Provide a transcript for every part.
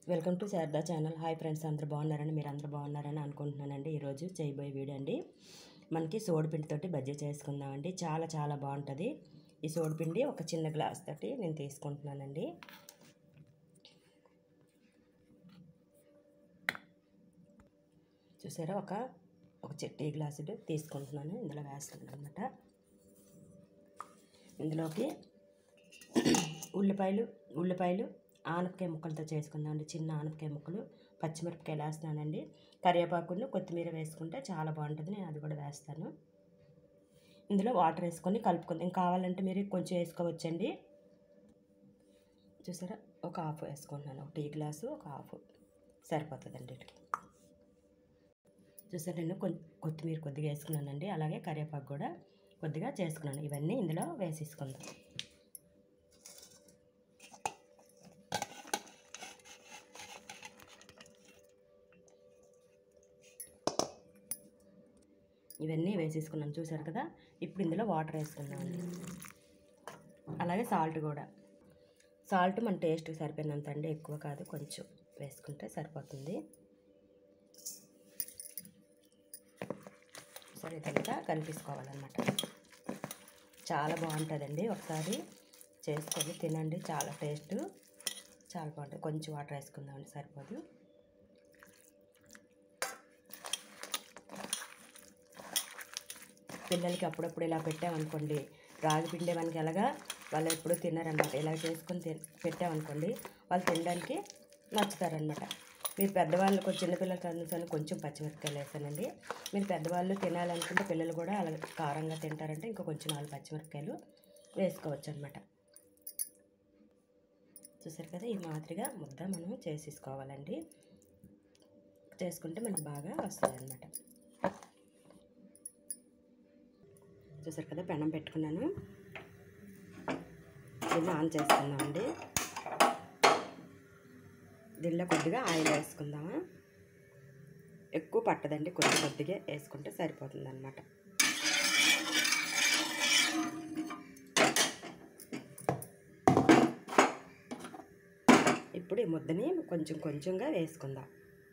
welcome to Sharada channel hi friends అందరూ బాగున్నారని మీరు అందరూ బాగున్నారని అనుకుంటున్నానండి ఈరోజు చేయబోయే వీడియో అండి మనకి సోడిపిండితోటి బజ్జీ చేసుకుందామండి చాలా చాలా బాగుంటుంది ఈ సోడిపిండి ఒక చిన్న గ్లాస్ తోటి నేను తీసుకుంటున్నానండి చూసారా ఒక ఒక టీ గ్లాసుడు తీసుకుంటున్నాను ఇందులో వేస్తున్నాను అనమాట ఇందులోకి ఉల్లిపాయలు ఉల్లిపాయలు ఆనపకాయ ముక్కలతో చేసుకుందామండి చిన్న ఆనపకాయ ముక్కలు పచ్చిమిరపకాయలు వేస్తున్నానండి కరివేపాకును కొత్తిమీర వేసుకుంటే చాలా బాగుంటుంది నేను అది కూడా వేస్తాను ఇందులో వాటర్ వేసుకొని కలుపుకుందాం ఇంకా కావాలంటే మీరు కొంచెం వేసుకోవచ్చండి చూసారా ఒక హాఫ్ వేసుకుంటున్నాను ఒక టీ గ్లాసు ఒక హాఫ్ సరిపోతుందండి వీటికి చూసారా నేను కొంచెం కొత్తిమీర కొద్దిగా వేసుకున్నానండి అలాగే కరివేపాకు కూడా కొద్దిగా చేసుకున్నాను ఇవన్నీ ఇందులో వేసేసుకుందాం ఇవన్నీ వేసేసుకున్నాను చూసారు కదా ఇప్పుడు ఇందులో వాటర్ వేసుకున్నామండి అలాగే సాల్ట్ కూడా సాల్ట్ మన టేస్ట్కి సరిపోయినంత అండి ఎక్కువ కాదు కొంచెం వేసుకుంటే సరిపోతుంది సరే ఇదంతా కలిపేసుకోవాలన్నమాట చాలా బాగుంటుందండి ఒకసారి చేసుకొని తినండి చాలా టేస్ట్ చాలా బాగుంటుంది కొంచెం వాటర్ వేసుకుందామండి సరిపోదు పిల్లలకి అప్పుడప్పుడు ఇలా పెట్టామనుకోండి రాగి పిండి మనకి ఎలాగా వాళ్ళు ఎప్పుడూ తిన్నారనమాట ఇలా చేసుకొని తి పెట్టామనుకోండి వాళ్ళు తినడానికి నచ్చుతారనమాట మీరు పెద్దవాళ్ళకు చిన్నపిల్లలకి అందుకని కొంచెం పచ్చిమిరపకాయలు వేసానండి మీరు పెద్దవాళ్ళు తినాలనుకుంటే పిల్లలు కూడా అలా కారంగా తింటారంటే ఇంకా కొంచెం నాలుగు పచ్చిమిరపకాయలు వేసుకోవచ్చు అనమాట చూసారు కదా ఈ మాదిరిగా ముద్ద మనం చేసేసుకోవాలండి చేసుకుంటే మనకి బాగా వస్తుంది అనమాట చూసారు కదా పెనం పెట్టుకున్నాను దీన్ని ఆన్ చేసుకుందామండి దీనిలో కొద్దిగా ఆయిల్ వేసుకుందామా ఎక్కువ పట్టదండి కొద్ది కొద్దిగా వేసుకుంటే సరిపోతుంది అనమాట ఇప్పుడు ఈ ముద్దని కొంచెం కొంచెంగా వేసుకుందాం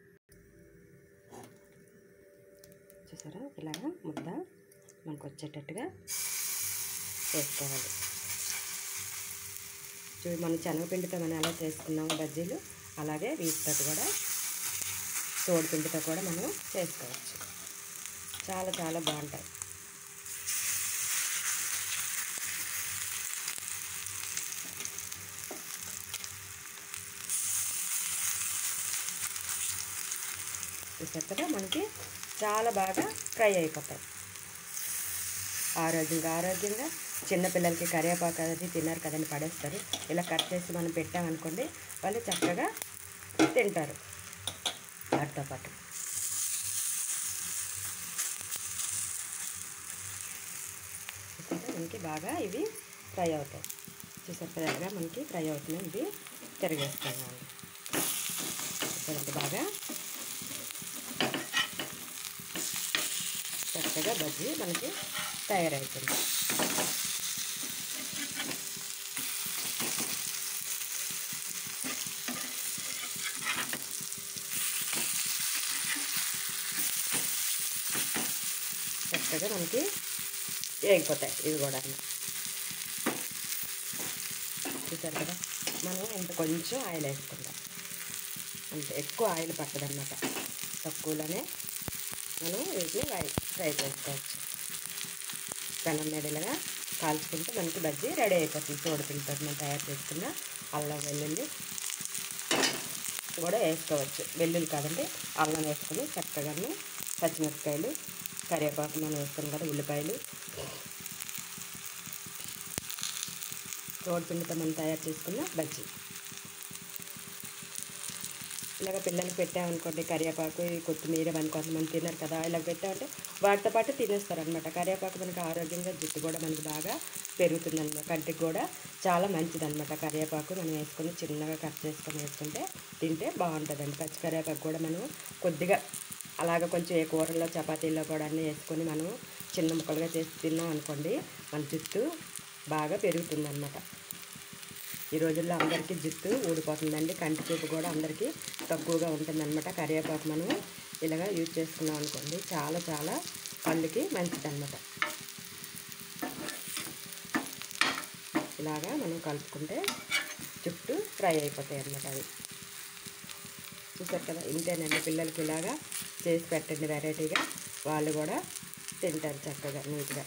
చూసారా ఇలాగా ముద్ద మనకు వచ్చేటట్టుగా వేసుకోవాలి చూడు మనం శనగపిండితో మనం ఎలా చేసుకున్నాము బజ్జీలు అలాగే వీటితో కూడా తోడుపిండితో కూడా మనం చేసుకోవచ్చు చాలా చాలా బాగుంటాయి చూసారు కదా మనకి చాలా బాగా ఫ్రై అయిపోతాయి ఆరోగ్యంగా ఆరోగ్యంగా చిన్నపిల్లలకి కరివేపాకు అది తిన్నారు కదని పడేస్తారు ఇలా కట్ చేసి మనం పెట్టామనుకోండి వాళ్ళు చక్కగా తింటారు వాటితో పాటు చూసారా మనకి బాగా ఇవి ఫ్రై అవుతాయి చూసారు కదా మనకి ఫ్రై అవుతున్నాయి ఇవి తిరిగేస్తున్నాను చూసారంటే బాగా చక్కగా బజ్జీ మనకి తయారవుతుంది చక్కగా మనకి వేగిపోతాయి ఇవి కూడా చూసారు కదా మనం ఇంత కొంచెం ఆయిల్ వేసుకుందాం అంటే ఎక్కువ ఆయిల్ పట్టదన్నమాట తక్కువలోనే మనం వీటిని ఫ్రై ఫ్రై చేసుకోవచ్చు పెనం మీద ఇలాగా కాల్చుకుంటే మనకి బజ్జీ రెడీ అయిపోతుంది తోడుపిండితో మనం తయారు చేసుకున్న అల్లం వెల్లుల్లి కూడా వేసుకోవచ్చు వెల్లుల్లి కాదండి అల్లం వేసుకొని చక్కగా పచ్చిమిరపకాయలు కరివేపాకు మనం వేసుకున్నాం కదా ఉల్లిపాయలు తోడుపిండితో మనం తయారు చేసుకున్న బజ్జీ ఇలాగ పిల్లలకి పెట్టామనుకోండి కరివేపాకు కొత్తిమీర అని కొంతమంది తిన్నారు కదా ఇలా పెట్టామంటే వాటితో పాటు తినేస్తారు అనమాట కరివేపాకు మనకి ఆరోగ్యంగా జుట్టు కూడా మనకి బాగా పెరుగుతుంది అనమాట కంటికి కూడా చాలా మంచిది అనమాట కరివేపాకు మనం వేసుకొని చిన్నగా కట్ చేసుకొని వేసుకుంటే తింటే బాగుంటుందండి పచ్చి కరివేపాకు కూడా మనం కొద్దిగా అలాగ కొంచెం ఏ కూరల్లో చపాతీల్లో కూడా అన్నీ వేసుకొని మనం చిన్న ముక్కలుగా చేసి తిన్నాం అనుకోండి మన జుట్టు బాగా పెరుగుతుంది అనమాట ఈ రోజుల్లో అందరికీ జుట్టు ఊడిపోతుందండి కంటి చూపు కూడా అందరికీ తక్కువగా ఉంటుందన్నమాట కరివేపాకు మనం ఇలాగా యూజ్ చేసుకున్నాం అనుకోండి చాలా చాలా కళ్ళుకి మంచిదన్నమాట ఇలాగా మనం కలుపుకుంటే చుట్టూ ఫ్రై అయిపోతాయి అన్నమాట అవి చూసారు కదా ఇంతేనండి పిల్లలకి ఇలాగా చేసి పెట్టండి వెరైటీగా వాళ్ళు కూడా తింటారు చక్కగా నీట్గా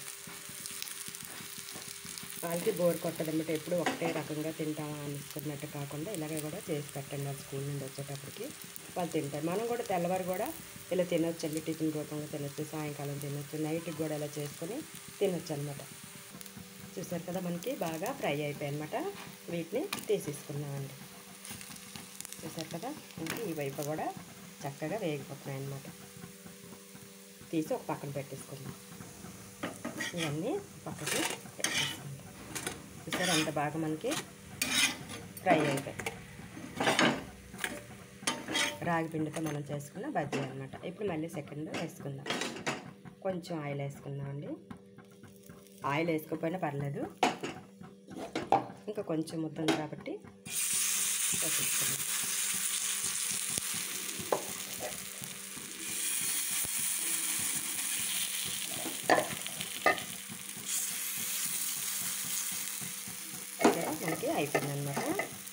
వాళ్ళకి బోర్ కొట్టదన్నమాట ఎప్పుడు ఒకటే రకంగా తింటామా అనుకున్నట్టు కాకుండా ఇలాగే కూడా చేసి పెట్టండి వాళ్ళు స్కూల్ నుండి వచ్చేటప్పటికి వాళ్ళు తింటారు మనం కూడా తెల్లవారు కూడా ఇలా తినొచ్చు అండి టిఫిన్ రూపంగా తినొచ్చు సాయంకాలం తినొచ్చు నైట్కి కూడా ఇలా చేసుకొని తినొచ్చు అనమాట చూసారు కదా మనకి బాగా ఫ్రై అయిపోయాయి అనమాట వీటిని తీసేసుకున్నామండి చూసారు కదా మనకి ఈ వైపు కూడా చక్కగా వేగిపోతున్నాయి అన్నమాట తీసి ఒక పక్కన పెట్టేసుకుందాం ఇవన్నీ పక్కకి పెట్టేసుకుందాం చూసారు అంత బాగా మనకి ఫ్రై అయిపోయి రాగి పిండితో మనం చేసుకున్న బజ్జీ అనమాట ఇప్పుడు మళ్ళీ సెకండ్ వేసుకుందాం కొంచెం ఆయిల్ వేసుకుందాం అండి ఆయిల్ వేసుకోకపోయినా పర్లేదు ఇంకా కొంచెం ముద్ద ఉంది కాబట్టి వేసేసుకుందాం ఓకే మనకి అయిపోయింది అనమాట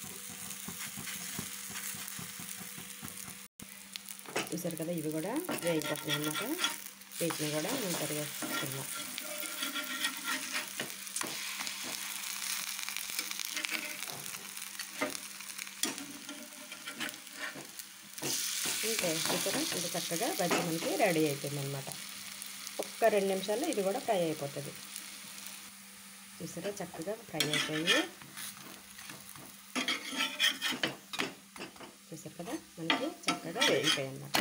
చూసారు కదా ఇవి కూడా వేగిపోతున్నాయి అనమాట వీటిని కూడా మనం తరిగేసుకున్నాం ఇంతే చూసారా ఇంత చక్కగా బజ్జీ మనకి రెడీ అయిపోయింది అనమాట ఒక్క రెండు నిమిషాల్లో ఇది కూడా ఫ్రై అయిపోతుంది చూసారా చక్కగా ఫ్రై అయిపోయి చూసారు కదా మనకి చక్కగా వేగిపోయాయి అన్నమాట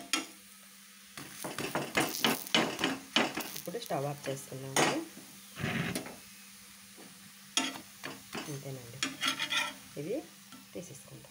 ఇప్పుడు స్టవ్ ఆఫ్ చేసుకున్నాము అంతేనండి ఇది తీసేసుకుంటాం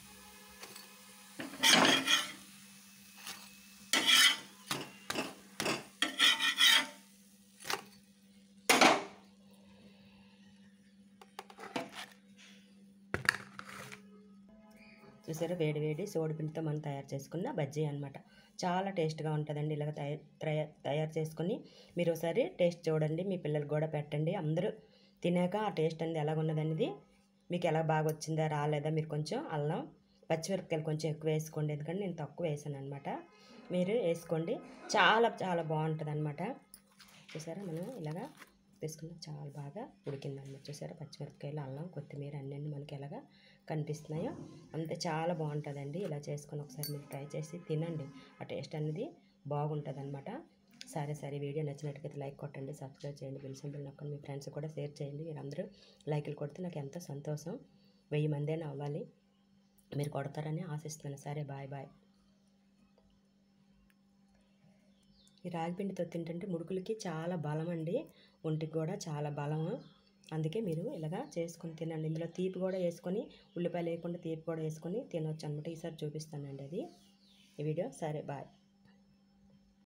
చూసారా వేడి వేడి సోడిపిండితో మనం తయారు చేసుకున్న బజ్జీ అనమాట చాలా టేస్ట్గా ఉంటుందండి ఇలాగ తయారు తయారు తయారు చేసుకొని మీరు ఒకసారి టేస్ట్ చూడండి మీ పిల్లలకు కూడా పెట్టండి అందరూ తినాక ఆ టేస్ట్ అనేది ఎలాగ ఉన్నదనేది మీకు ఎలా బాగా వచ్చిందా రాలేదా మీరు కొంచెం అల్లం పచ్చిమిరపకాయలు కొంచెం ఎక్కువ వేసుకోండి ఎందుకంటే నేను తక్కువ వేసాను అనమాట మీరు వేసుకోండి చాలా చాలా బాగుంటుంది అనమాట చూసారా మనం ఇలాగా వేసుకున్నాం చాలా బాగా ఉడికిందన్నమాట చూసారా పచ్చిమిరపకాయలు అల్లం కొత్తిమీర అన్నీ మనకి ఎలాగా కనిపిస్తున్నాయో అంతే చాలా బాగుంటుందండి ఇలా చేసుకొని ఒకసారి మీరు ట్రై చేసి తినండి ఆ టేస్ట్ అనేది బాగుంటుంది అనమాట సరే సరే వీడియో నచ్చినట్టుగా లైక్ కొట్టండి సబ్స్క్రైబ్ చేయండి బిల్ సింబల్ నొక్కండి మీ ఫ్రెండ్స్ కూడా షేర్ చేయండి మీరు అందరూ లైకులు కొడితే నాకు ఎంతో సంతోషం వెయ్యి మంది అయినా అవ్వాలి మీరు కొడతారని ఆశిస్తున్నాను సరే బాయ్ బాయ్ ఈ రాగిపిండితో తింటుంటే ముడుకులకి చాలా బలం అండి ఒంటికి కూడా చాలా బలము అందుకే మీరు ఇలాగా చేసుకొని తినండి ఇందులో తీపి కూడా వేసుకొని ఉల్లిపాయలు వేయకుండా తీపి కూడా వేసుకొని తినొచ్చు అనమాట ఈసారి చూపిస్తానండి అది ఈ వీడియో సరే బాయ్